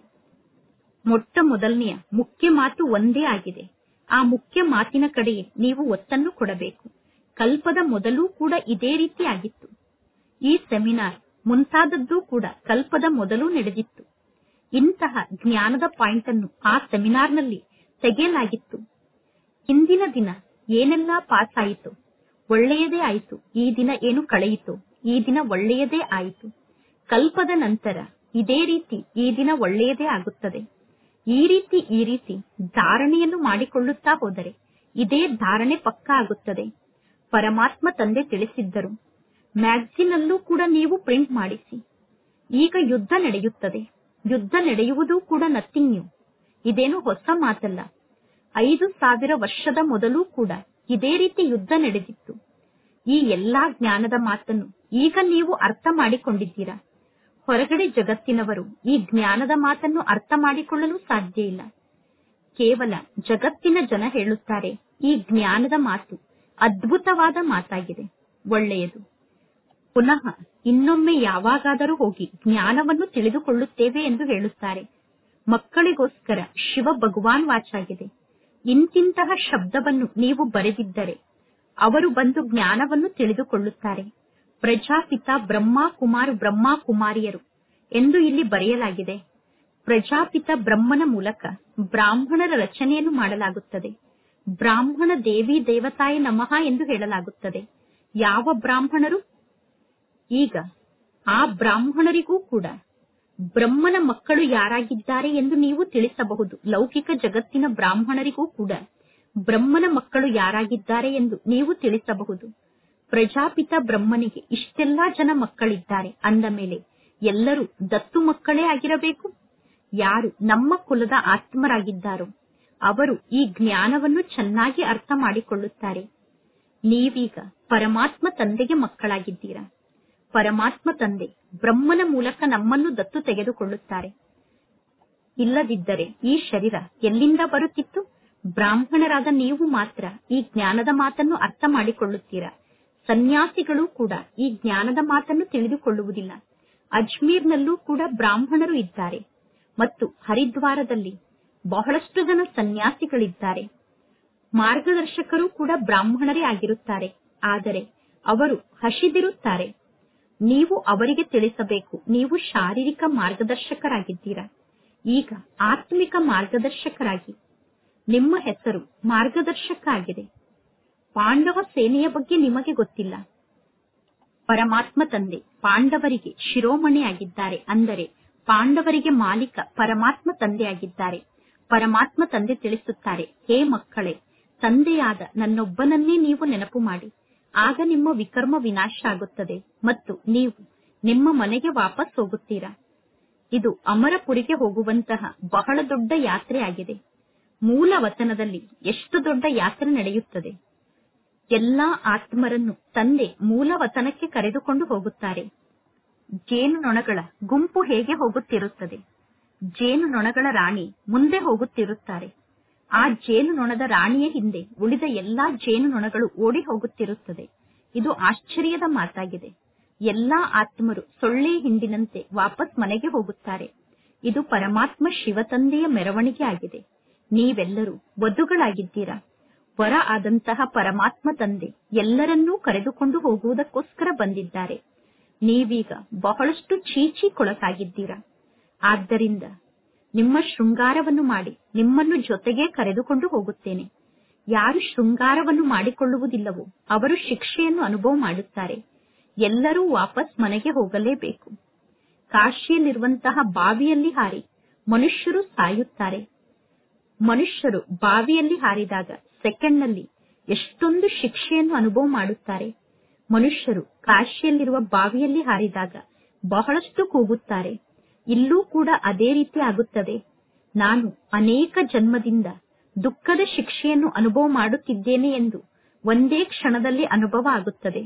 ಮೊಟ್ಟ ಮೊದಲನೆಯ ಮುಖ್ಯ ಮಾತು ಒಂದೇ ಆಗಿದೆ ಆ ಮುಖ್ಯ ಮಾತಿನ ಕಡೆಯೇ ನೀವು ಒತ್ತನ್ನು ಕೊಡಬೇಕು ಕಲ್ಪದ ಮೊದಲೂ ಕೂಡ ಇದೇ ರೀತಿ ಆಗಿತ್ತು ಈ ಸೆಮಿನಾರ್ ಮುಂತಾದದ್ದು ಕೂಡ ಕಲ್ಪದ ಮೊದಲು ನಡೆದಿತ್ತು ಇಂತಹ ಜ್ಞಾನದ ಪಾಯಿಂಟ್ ಅನ್ನು ಆ ಸೆಮಿನಾರ್ನಲ್ಲಿ ತೆಗೆಯಲಾಗಿತ್ತು ಹಿಂದಿನ ದಿನ ಏನೆಲ್ಲಾ ಪಾಸ್ ಆಯಿತು ಒಳ್ಳೆಯದೇ ಆಯಿತು ಈ ದಿನ ಏನು ಕಳೆಯಿತು ಈ ದಿನ ಒಳ್ಳೆಯದೇ ಆಯಿತು ಕಲ್ಪದ ನಂತರ ಇದೇ ರೀತಿ ಈ ದಿನ ಒಳ್ಳೆಯದೇ ಆಗುತ್ತದೆ ಈ ರೀತಿ ಈ ರೀತಿ ಧಾರಣೆಯನ್ನು ಮಾಡಿಕೊಳ್ಳುತ್ತಾ ಹೋದರೆ ಇದೇ ಧಾರಣೆ ಪಕ್ಕ ಆಗುತ್ತದೆ ಪರಮಾತ್ಮ ತಂದೆ ತಿಳಿಸಿದ್ದರು ಮ್ಯಾಗ್ಝಿನ್ ಅಲ್ಲೂ ಕೂಡ ನೀವು ಪ್ರಿಂಟ್ ಮಾಡಿಸಿ ಈಗ ಯುದ್ಧ ನಡೆಯುತ್ತದೆ ಯುದ್ಧ ನಡೆಯುವುದು ಕೂಡ ನಥಿಂಗ್ ನ್ಯೂ ಇದೇನು ಹೊಸ ಮಾತಲ್ಲ ಐದು ಸಾವಿರ ವರ್ಷದ ಮೊದಲು ಕೂಡ ಇದೇ ರೀತಿ ಯುದ್ಧ ನಡೆದಿತ್ತು ಈ ಎಲ್ಲಾ ಜ್ಞಾನದ ಮಾತನ್ನು ಈಗ ನೀವು ಅರ್ಥ ಮಾಡಿಕೊಂಡಿದ್ದೀರಾ ಹೊರಗಡೆ ಜಗತ್ತಿನವರು ಈ ಜ್ಞಾನದ ಮಾತನ್ನು ಅರ್ಥ ಮಾಡಿಕೊಳ್ಳಲು ಸಾಧ್ಯ ಇಲ್ಲ ಕೇವಲ ಜಗತ್ತಿನ ಜನ ಹೇಳುತ್ತಾರೆ ಈ ಜ್ಞಾನದ ಮಾತು ಅದ್ಭುತವಾದ ಮಾತಾಗಿದೆ ಒಳ್ಳೆಯದು ಪುನಃ ಇನ್ನೊಮ್ಮೆ ಯಾವಾಗಾದರೂ ಹೋಗಿ ಜ್ಞಾನವನ್ನು ತಿಳಿದುಕೊಳ್ಳುತ್ತೇವೆ ಎಂದು ಹೇಳುತ್ತಾರೆ ಮಕ್ಕಳಿಗೋಸ್ಕರ ಶಿವ ಭಗವಾನ್ ವಾಚಾಗಿದೆ ಇಂತಿಂತಹ ಶಬ್ದವನ್ನು ನೀವು ಬರೆದಿದ್ದರೆ ಅವರು ಬಂದು ಜ್ಞಾನವನ್ನು ತಿಳಿದುಕೊಳ್ಳುತ್ತಾರೆ ಪ್ರಜಾಪಿತ ಬ್ರಹ್ಮ ಕುಮಾರ್ ಬ್ರಹ್ಮ ಕುಮಾರಿಯರು ಎಂದು ಇಲ್ಲಿ ಬರೆಯಲಾಗಿದೆ ಪ್ರಜಾಪಿತ ಬ್ರಹ್ಮನ ಮೂಲಕ ಬ್ರಾಹ್ಮಣರ ರಚನೆಯನ್ನು ಮಾಡಲಾಗುತ್ತದೆ ಬ್ರಾಹ್ಮಣ ದೇವಿ ದೇವತಾಯ ನಮಃ ಎಂದು ಹೇಳಲಾಗುತ್ತದೆ ಯಾವ ಬ್ರಾಹ್ಮಣರು ಈಗ ಆ ಬ್ರಾಹ್ಮಣರಿಗೂ ಕೂಡ ಬ್ರಹ್ಮನ ಮಕ್ಕಳು ಯಾರಾಗಿದ್ದಾರೆ ಎಂದು ನೀವು ತಿಳಿಸಬಹುದು ಲೌಕಿಕ ಜಗತ್ತಿನ ಬ್ರಾಹ್ಮಣರಿಗೂ ಕೂಡ ಬ್ರಹ್ಮನ ಮಕ್ಕಳು ಯಾರಾಗಿದ್ದಾರೆ ಎಂದು ನೀವು ತಿಳಿಸಬಹುದು ಪ್ರಜಾಪಿತ ಬ್ರಹ್ಮನಿಗೆ ಇಷ್ಟೆಲ್ಲಾ ಜನ ಮಕ್ಕಳಿದ್ದಾರೆ ಅಂದ ಮೇಲೆ ಎಲ್ಲರೂ ದತ್ತು ಮಕ್ಕಳೇ ಆಗಿರಬೇಕು ಯಾರು ನಮ್ಮ ಕುಲದ ಆತ್ಮರಾಗಿದ್ದಾರೋ ಅವರು ಈ ಜ್ಞಾನವನ್ನು ಚೆನ್ನಾಗಿ ಅರ್ಥ ಮಾಡಿಕೊಳ್ಳುತ್ತಾರೆ ನೀವೀಗ ಪರಮಾತ್ಮ ತಂದೆಗೆ ಮಕ್ಕಳಾಗಿದ್ದೀರಾ ಪರಮಾತ್ಮ ತಂದೆ ಬ್ರಹ್ಮನ ಮೂಲಕ ನಮ್ಮನ್ನು ದತ್ತು ತೆಗೆದುಕೊಳ್ಳುತ್ತಾರೆ ಇಲ್ಲದಿದ್ದರೆ ಈ ಶರೀರ ಎಲ್ಲಿಂದ ಬರುತ್ತಿತ್ತು ಬ್ರಾಹ್ಮಣರಾದ ನೀವು ಮಾತ್ರ ಈ ಜ್ಞಾನದ ಮಾತನ್ನು ಅರ್ಥ ಮಾಡಿಕೊಳ್ಳುತ್ತೀರಾ ಸನ್ಯಾಸಿಗಳು ಕೂಡ ಈ ಜ್ಞಾನದ ಮಾತನ್ನು ತಿಳಿದುಕೊಳ್ಳುವುದಿಲ್ಲ ಅಜ್ಮೀರ್ನಲ್ಲೂ ಕೂಡ ಬ್ರಾಹ್ಮಣರು ಇದ್ದಾರೆ ಮತ್ತು ಹರಿದ್ವಾರದಲ್ಲಿ ಬಹಳಷ್ಟು ಜನ ಸನ್ಯಾಸಿಗಳಿದ್ದಾರೆ ಮಾರ್ಗದರ್ಶಕರು ಕೂಡ ಬ್ರಾಹ್ಮಣರೇ ಆಗಿರುತ್ತಾರೆ ಆದರೆ ಅವರು ಹಸಿದಿರುತ್ತಾರೆ ನೀವು ಅವರಿಗೆ ತಿಳಿಸಬೇಕು ನೀವು ಶಾರೀರಿಕ ಮಾರ್ಗದರ್ಶಕರಾಗಿದ್ದೀರಾ ಈಗ ಆತ್ಮಿಕ ಮಾರ್ಗದರ್ಶಕರಾಗಿ ನಿಮ್ಮ ಹೆಸರು ಮಾರ್ಗದರ್ಶಕ ಆಗಿದೆ ಪಾಂಡವ ಸೇನೆಯ ಬಗ್ಗೆ ನಿಮಗೆ ಗೊತ್ತಿಲ್ಲ ಪರಮಾತ್ಮ ತಂದೆ ಪಾಂಡವರಿಗೆ ಶಿರೋಮಣಿಯಾಗಿದ್ದಾರೆ ಅಂದರೆ ಪಾಂಡವರಿಗೆ ಮಾಲೀಕ ಪರಮಾತ್ಮ ತಂದೆಯಾಗಿದ್ದಾರೆ ಪರಮಾತ್ಮ ತಂದೆ ತಿಳಿಸುತ್ತಾರೆ ಹೇ ಮಕ್ಕಳೇ ತಂದೆಯಾದ ನನ್ನೊಬ್ಬನನ್ನೇ ನೀವು ನೆನಪು ಮಾಡಿ ಆಗ ನಿಮ್ಮ ವಿಕರ್ಮ ವಿನಾಶ ಆಗುತ್ತದೆ ಮತ್ತು ನೀವು ನಿಮ್ಮ ಮನೆಗೆ ವಾಪಸ್ ಹೋಗುತ್ತೀರಾ ಇದು ಅಮರಪುರಿಗೆ ಹೋಗುವಂತಹ ಬಹಳ ದೊಡ್ಡ ಯಾತ್ರೆಯಾಗಿದೆ ಮೂಲ ವತನದಲ್ಲಿ ಎಷ್ಟು ದೊಡ್ಡ ಯಾತ್ರೆ ನಡೆಯುತ್ತದೆ ಎಲ್ಲಾ ಆತ್ಮರನ್ನು ತಂದೆ ಮೂಲ ವತನಕ್ಕೆ ಕರೆದುಕೊಂಡು ಹೋಗುತ್ತಾರೆ ಜೇನು ನೊಣಗಳ ಗುಂಪು ಹೇಗೆ ಹೋಗುತ್ತಿರುತ್ತದೆ ಜೇನು ನೊಣಗಳ ರಾಣಿ ಮುಂದೆ ಹೋಗುತ್ತಿರುತ್ತಾರೆ ಆ ಜೇನು ನೊಣದ ರಾಣಿಯ ಹಿಂದೆ ಉಳಿದ ಎಲ್ಲಾ ಜೇನು ನೊಣಗಳು ಓಡಿ ಹೋಗುತ್ತಿರುತ್ತದೆ ಇದು ಆಶ್ಚರ್ಯದ ಮಾತಾಗಿದೆ ಎಲ್ಲಾ ಆತ್ಮರು ಸೊಳ್ಳೆ ಹಿಂಡಿನಂತೆ ವಾಪಸ್ ಮನೆಗೆ ಹೋಗುತ್ತಾರೆ ಇದು ಪರಮಾತ್ಮ ಶಿವತಂದೆಯ ಮೆರವಣಿಗೆ ಆಗಿದೆ ನೀವೆಲ್ಲರೂ ವಧುಗಳಾಗಿದ್ದೀರಾ ವರ ಆದಂತಹ ಪರಮಾತ್ಮ ತಂದೆ ಎಲ್ಲರನ್ನೂ ಕರೆದುಕೊಂಡು ಹೋಗುವುದಕ್ಕೋಸ್ಕರ ಬಂದಿದ್ದಾರೆ ನೀವೀಗ ಬಹಳಷ್ಟು ಚೀಚಿಕೊಳಕಾಗಿದ್ದೀರಾ ಆದ್ದರಿಂದ ನಿಮ್ಮ ಶೃಂಗಾರವನ್ನು ಮಾಡಿ ನಿಮ್ಮನ್ನು ಜೊತೆಗೆ ಕರೆದುಕೊಂಡು ಹೋಗುತ್ತೇನೆ ಯಾರು ಶೃಂಗಾರವನ್ನು ಮಾಡಿಕೊಳ್ಳುವುದಿಲ್ಲವೋ ಅವರು ಶಿಕ್ಷೆಯನ್ನು ಅನುಭವ ಮಾಡುತ್ತಾರೆ ಎಲ್ಲರೂ ವಾಪಸ್ ಮನೆಗೆ ಹೋಗಲೇಬೇಕು ಕಾಶಿಯಲ್ಲಿರುವಂತಹ ಬಾವಿಯಲ್ಲಿ ಹಾರಿ ಮನುಷ್ಯರು ಸಾಯುತ್ತಾರೆ ಮನುಷ್ಯರು ಬಾವಿಯಲ್ಲಿ ಹಾರಿದಾಗ ಸೆಕೆಂಡ್ನಲ್ಲಿ ಎಷ್ಟೊಂದು ಶಿಕ್ಷೆಯನ್ನು ಅನುಭವ ಮಾಡುತ್ತಾರೆ ಮನುಷ್ಯರು ಕಾಶಿಯಲ್ಲಿರುವ ಬಾವಿಯಲ್ಲಿ ಹಾರಿದಾಗ ಬಹಳಷ್ಟು ಕೂಗುತ್ತಾರೆ ಇಲ್ಲೂ ಕೂಡ ಅದೇ ರೀತಿ ಆಗುತ್ತದೆ ನಾನು ಅನೇಕ ಜನ್ಮದಿಂದ ದುಃಖದ ಶಿಕ್ಷೆಯನ್ನು ಅನುಭವ ಮಾಡುತ್ತಿದ್ದೇನೆ ಎಂದು ಒಂದೇ ಕ್ಷಣದಲ್ಲಿ ಅನುಭವ ಆಗುತ್ತದೆ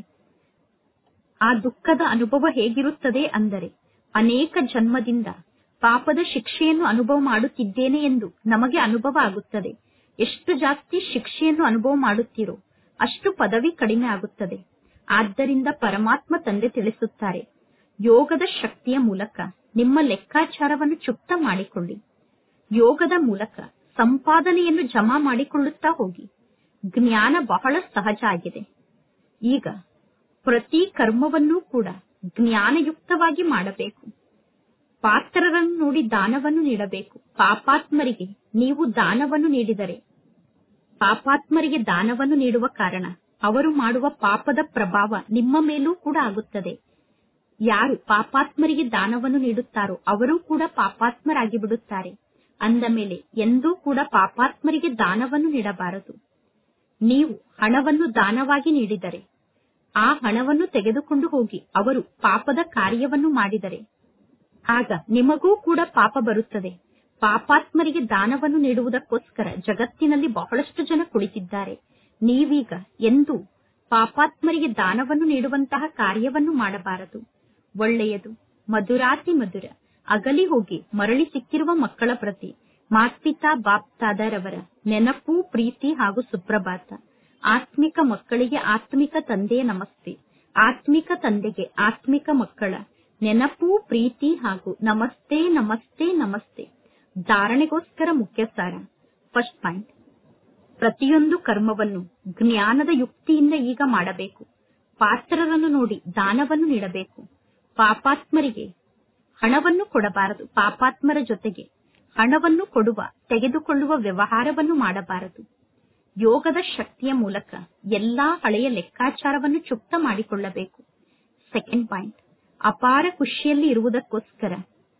ಆ ದುಃಖದ ಅನುಭವ ಹೇಗಿರುತ್ತದೆ ಅಂದರೆ ಅನೇಕ ಜನ್ಮದಿಂದ ಪಾಪದ ಶಿಕ್ಷೆಯನ್ನು ಅನುಭವ ಮಾಡುತ್ತಿದ್ದೇನೆ ಎಂದು ನಮಗೆ ಅನುಭವ ಆಗುತ್ತದೆ ಎಷ್ಟು ಜಾಸ್ತಿ ಶಿಕ್ಷೆಯನ್ನು ಅನುಭವ ಮಾಡುತ್ತೀರೋ ಅಷ್ಟು ಪದವಿ ಕಡಿಮೆ ಆಗುತ್ತದೆ ಆದ್ದರಿಂದ ಪರಮಾತ್ಮ ತಂದೆ ತಿಳಿಸುತ್ತಾರೆ ಯೋಗದ ಶಕ್ತಿಯ ಮೂಲಕ ನಿಮ್ಮ ಲೆಕ್ಕಾಚಾರವನ್ನು ಚುಕ್ತ ಮಾಡಿಕೊಳ್ಳಿ ಯೋಗದ ಮೂಲಕ ಸಂಪಾದನೆಯನ್ನು ಜಮಾ ಮಾಡಿಕೊಳ್ಳುತ್ತಾ ಹೋಗಿ ಜ್ಞಾನ ಬಹಳ ಸಹಜ ಆಗಿದೆ ಈಗ ಪ್ರತಿ ಕರ್ಮವನ್ನೂ ಕೂಡ ಜ್ಞಾನಯುಕ್ತವಾಗಿ ಮಾಡಬೇಕು ಪಾತ್ರರನ್ನು ನೋಡಿ ದಾನವನ್ನು ನೀಡಬೇಕು ಪಾಪಾತ್ಮರಿಗೆ ನೀವು ದಾನವನ್ನು ನೀಡಿದರೆ ಪಾಪಾತ್ಮರಿಗೆ ದಾನವನ್ನು ನೀಡುವ ಕಾರಣ ಅವರು ಮಾಡುವ ಪಾಪದ ಪ್ರಭಾವ ನಿಮ್ಮ ಮೇಲೂ ಕೂಡ ಆಗುತ್ತದೆ ಯಾರು ಪಾಪಾತ್ಮರಿಗೆ ದಾನವನ್ನು ನೀಡುತ್ತಾರೋ ಅವರೂ ಕೂಡ ಪಾಪಾತ್ಮರಾಗಿ ಬಿಡುತ್ತಾರೆ ಅಂದ ಮೇಲೆ ಎಂದೂ ಕೂಡ ಪಾಪಾತ್ಮರಿಗೆ ದಾನವನ್ನು ನೀಡಬಾರದು ನೀವು ಹಣವನ್ನು ದಾನವಾಗಿ ನೀಡಿದರೆ ಆ ಹಣವನ್ನು ತೆಗೆದುಕೊಂಡು ಹೋಗಿ ಅವರು ಪಾಪದ ಕಾರ್ಯವನ್ನು ಮಾಡಿದರೆ ಆಗ ನಿಮಗೂ ಕೂಡ ಪಾಪ ಬರುತ್ತದೆ ಪಾಪಾತ್ಮರಿಗೆ ದಾನವನ್ನು ನೀಡುವುದಕ್ಕೋಸ್ಕರ ಜಗತ್ತಿನಲ್ಲಿ ಬಹಳಷ್ಟು ಜನ ಕುಳಿತಿದ್ದಾರೆ ನೀವೀಗ ಎಂದೂ ಪಾಪಾತ್ಮರಿಗೆ ದಾನವನ್ನು ನೀಡುವಂತಹ ಕಾರ್ಯವನ್ನು ಮಾಡಬಾರದು ಒಳ್ಳೆಯದು ಮಧುರಾತಿ ಮಧುರ ಅಗಲಿ ಹೋಗಿ ಮರಳಿ ಸಿಕ್ಕಿರುವ ಮಕ್ಕಳ ಪ್ರತಿ ಮಾತ್ಪಿತಾ ಬಾಪ್ತಾದರವರ ನೆನಪು ಪ್ರೀತಿ ಹಾಗೂ ಸುಪ್ರಭಾತ ಆತ್ಮಿಕ ಮಕ್ಕಳಿಗೆ ಆತ್ಮಿಕ ತಂದೆಯ ನಮಸ್ತೆ ಆತ್ಮಿಕ ತಂದೆಗೆ ಆತ್ಮಿಕ ಮಕ್ಕಳ ನೆನಪು ಪ್ರೀತಿ ಹಾಗೂ ನಮಸ್ತೆ ನಮಸ್ತೆ ನಮಸ್ತೆ ಧಾರಣೆಗೋಸ್ಕರ ಮುಖ್ಯ ಸಾರ ಫಸ್ಟ್ ಪಾಯಿಂಟ್ ಪ್ರತಿಯೊಂದು ಕರ್ಮವನ್ನು ಜ್ಞಾನದ ಯುಕ್ತಿಯಿಂದ ಈಗ ಮಾಡಬೇಕು ಪಾತ್ರರನ್ನು ನೋಡಿ ದಾನವನ್ನು ನೀಡಬೇಕು ಪಾಪಾತ್ಮರಿಗೆ ಹಣವನ್ನು ಕೊಡಬಾರದು ಪಾಪಾತ್ಮರ ಜೊತೆಗೆ ಹಣವನ್ನು ಕೊಡುವ ತೆಗೆದುಕೊಳ್ಳುವ ವ್ಯವಹಾರವನ್ನು ಮಾಡಬಾರದು ಯೋಗದ ಶಕ್ತಿಯ ಮೂಲಕ ಎಲ್ಲಾ ಹಳೆಯ ಲೆಕ್ಕಾಚಾರವನ್ನು ಚುಕ್ತ ಮಾಡಿಕೊಳ್ಳಬೇಕು ಸೆಕೆಂಡ್ ಪಾಯಿಂಟ್ ಅಪಾರ ಖುಷಿಯಲ್ಲಿ ಇರುವುದಕ್ಕೋಸ್ಕರ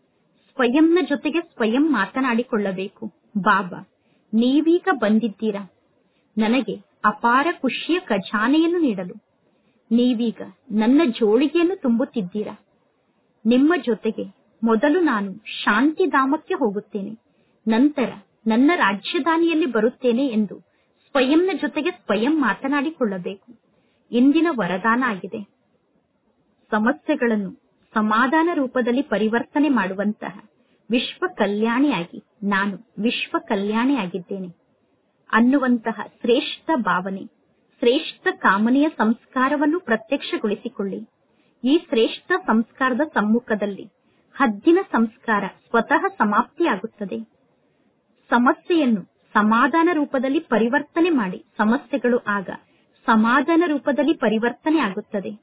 ಸ್ವಯಂನ ಜೊತೆಗೆ ಸ್ವಯಂ ಮಾತನಾಡಿಕೊಳ್ಳಬೇಕು ಬಾಬಾ ನೀವೀಗ ಬಂದಿದ್ದೀರಾ ನನಗೆ ಅಪಾರ ಖುಷಿಯ ಖಜಾನೆಯನ್ನು ನೀಡಲು ನೀವೀಗ ನನ್ನ ಜೋಳಿಗೆಯನ್ನು ತುಂಬುತ್ತಿದ್ದೀರಾ ನಿಮ್ಮ ಜೊತೆಗೆ ಮೊದಲು ನಾನು ಶಾಂತಿಧಾಮಕ್ಕೆ ಹೋಗುತ್ತೇನೆ ನಂತರ ನನ್ನ ರಾಜ್ಯಧಾನಿಯಲ್ಲಿ ಬರುತ್ತೇನೆ ಎಂದು ಸ್ವಯಂನ ಜೊತೆಗೆ ಸ್ವಯಂ ಮಾತನಾಡಿಕೊಳ್ಳಬೇಕು ಇಂದಿನ ವರದಾನ ಆಗಿದೆ ಸಮಸ್ಯೆಗಳನ್ನು ಸಮಾಧಾನ ರೂಪದಲ್ಲಿ ಪರಿವರ್ತನೆ ಮಾಡುವಂತಹ ವಿಶ್ವ ಕಲ್ಯಾಣಿಯಾಗಿ ನಾನು ವಿಶ್ವ ಕಲ್ಯಾಣಿಯಾಗಿದ್ದೇನೆ ಅನ್ನುವಂತಹ ಶ್ರೇಷ್ಠ ಭಾವನೆ ಶ್ರೇಷ್ಠ ಕಾಮನೆಯ ಸಂಸ್ಕಾರವನ್ನು ಪ್ರತ್ಯಕ್ಷಗೊಳಿಸಿಕೊಳ್ಳಿ ಈ ಶ್ರೇಷ್ಠ ಸಂಸ್ಕಾರದ ಸಮ್ಮುಖದಲ್ಲಿ ಹದ್ದಿನ ಸಂಸ್ಕಾರ ಸ್ವತಃ ಸಮಾಪ್ತಿಯಾಗುತ್ತದೆ ಸಮಸ್ಯೆಯನ್ನು ಸಮಾಧಾನ ರೂಪದಲ್ಲಿ ಪರಿವರ್ತನೆ ಮಾಡಿ ಸಮಸ್ಯೆಗಳು ಆಗ ಸಮಾಧಾನ ರೂಪದಲ್ಲಿ ಪರಿವರ್ತನೆ ಆಗುತ್ತದೆ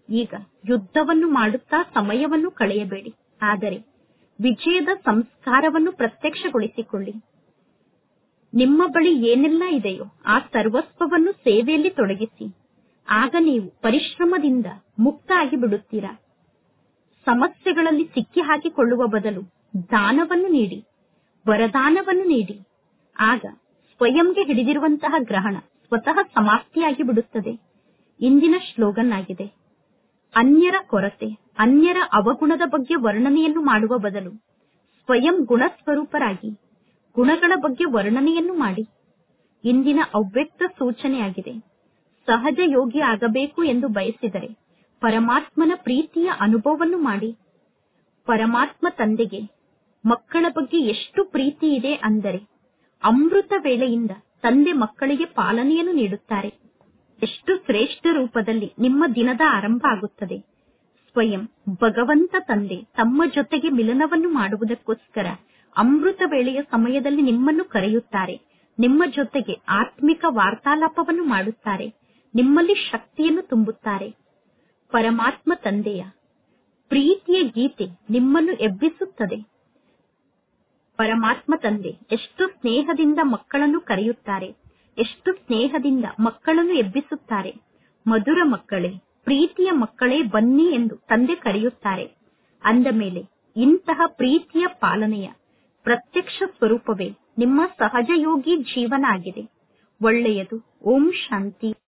ಈಗ ಯುದ್ಧವನ್ನು ಮಾಡುತ್ತಾ ಸಮಯವನ್ನು ಕಳೆಯಬೇಡಿ ಆದರೆ ವಿಜಯದ ಸಂಸ್ಕಾರವನ್ನು ಪ್ರತ್ಯಕ್ಷಗೊಳಿಸಿಕೊಳ್ಳಿ ನಿಮ್ಮ ಬಳಿ ಏನೆಲ್ಲ ಇದೆಯೋ ಆ ಸರ್ವಸ್ವವನ್ನು ಸೇವೆಯಲ್ಲಿ ತೊಡಗಿಸಿ ಆಗ ನೀವು ಪರಿಶ್ರಮದಿಂದ ಮುಕ್ತ ಆಗಿ ಬಿಡುತ್ತೀರಾ ಸಮಸ್ಯೆಗಳಲ್ಲಿ ಸಿಕ್ಕಿ ಹಾಕಿಕೊಳ್ಳುವ ಬದಲು ದಾನವನ್ನು ನೀಡಿ ವರದಾನವನ್ನು ನೀಡಿ ಆಗ ಸ್ವಯಂಗೆ ಹಿಡಿದಿರುವಂತಹ ಗ್ರಹಣ ಸ್ವತಃ ಸಮಾಪ್ತಿಯಾಗಿ ಬಿಡುತ್ತದೆ ಇಂದಿನ ಶ್ಲೋಗನ್ ಆಗಿದೆ ಅನ್ಯರ ಕೊರತೆ ಅನ್ಯರ ಅವಗುಣದ ಬಗ್ಗೆ ವರ್ಣನೆಯನ್ನು ಮಾಡುವ ಬದಲು ಸ್ವಯಂ ಗುಣಸ್ವರೂಪರಾಗಿ ಗುಣಗಳ ಬಗ್ಗೆ ವರ್ಣನೆಯನ್ನು ಮಾಡಿ ಇಂದಿನ ಅವ್ಯಕ್ತ ಸೂಚನೆಯಾಗಿದೆ ಸಹಜ ಯೋಗಿ ಆಗಬೇಕು ಎಂದು ಬಯಸಿದರೆ ಪರಮಾತ್ಮನ ಪ್ರೀತಿಯ ಅನುಭವವನ್ನು ಮಾಡಿ ಪರಮಾತ್ಮ ತಂದೆಗೆ ಮಕ್ಕಳ ಬಗ್ಗೆ ಎಷ್ಟು ಪ್ರೀತಿ ಇದೆ ಅಂದರೆ ಅಮೃತ ವೇಳೆಯಿಂದ ತಂದೆ ಮಕ್ಕಳಿಗೆ ಪಾಲನೆಯನ್ನು ನೀಡುತ್ತಾರೆ ಎಷ್ಟು ಶ್ರೇಷ್ಠ ರೂಪದಲ್ಲಿ ನಿಮ್ಮ ದಿನದ ಆರಂಭ ಆಗುತ್ತದೆ ಸ್ವಯಂ ಭಗವಂತ ತಂದೆ ತಮ್ಮ ಜೊತೆಗೆ ಮಿಲನವನ್ನು ಮಾಡುವುದಕ್ಕೋಸ್ಕರ ಅಮೃತ ವೇಳೆಯ ಸಮಯದಲ್ಲಿ ನಿಮ್ಮನ್ನು ಕರೆಯುತ್ತಾರೆ ನಿಮ್ಮ ಜೊತೆಗೆ ಆತ್ಮಿಕ ವಾರ್ತಾಲಾಪವನ್ನು ಮಾಡುತ್ತಾರೆ ನಿಮ್ಮಲ್ಲಿ ಶಕ್ತಿಯನ್ನು ತುಂಬುತ್ತಾರೆ ಪರಮಾತ್ಮ ತಂದೆಯ ಪ್ರೀತಿಯ ಗೀತೆ ನಿಮ್ಮನ್ನು ಎಬ್ಬಿಸುತ್ತದೆ ಪರಮಾತ್ಮ ತಂದೆ ಎಷ್ಟು ಸ್ನೇಹದಿಂದ ಮಕ್ಕಳನ್ನು ಕರೆಯುತ್ತಾರೆ ಎಷ್ಟು ಸ್ನೇಹದಿಂದ ಮಕ್ಕಳನ್ನು ಎಬ್ಬಿಸುತ್ತಾರೆ ಮಧುರ ಮಕ್ಕಳೇ ಪ್ರೀತಿಯ ಮಕ್ಕಳೇ ಬನ್ನಿ ಎಂದು ತಂದೆ ಕರೆಯುತ್ತಾರೆ ಅಂದ ಮೇಲೆ ಇಂತಹ ಪ್ರೀತಿಯ ಪಾಲನೆಯ ಪ್ರತ್ಯಕ್ಷ ಸ್ವರೂಪವೇ ನಿಮ್ಮ ಸಹಜಯೋಗಿ ಜೀವನ ಆಗಿದೆ ಒಳ್ಳೆಯದು ಓಂ ಶಾಂತಿ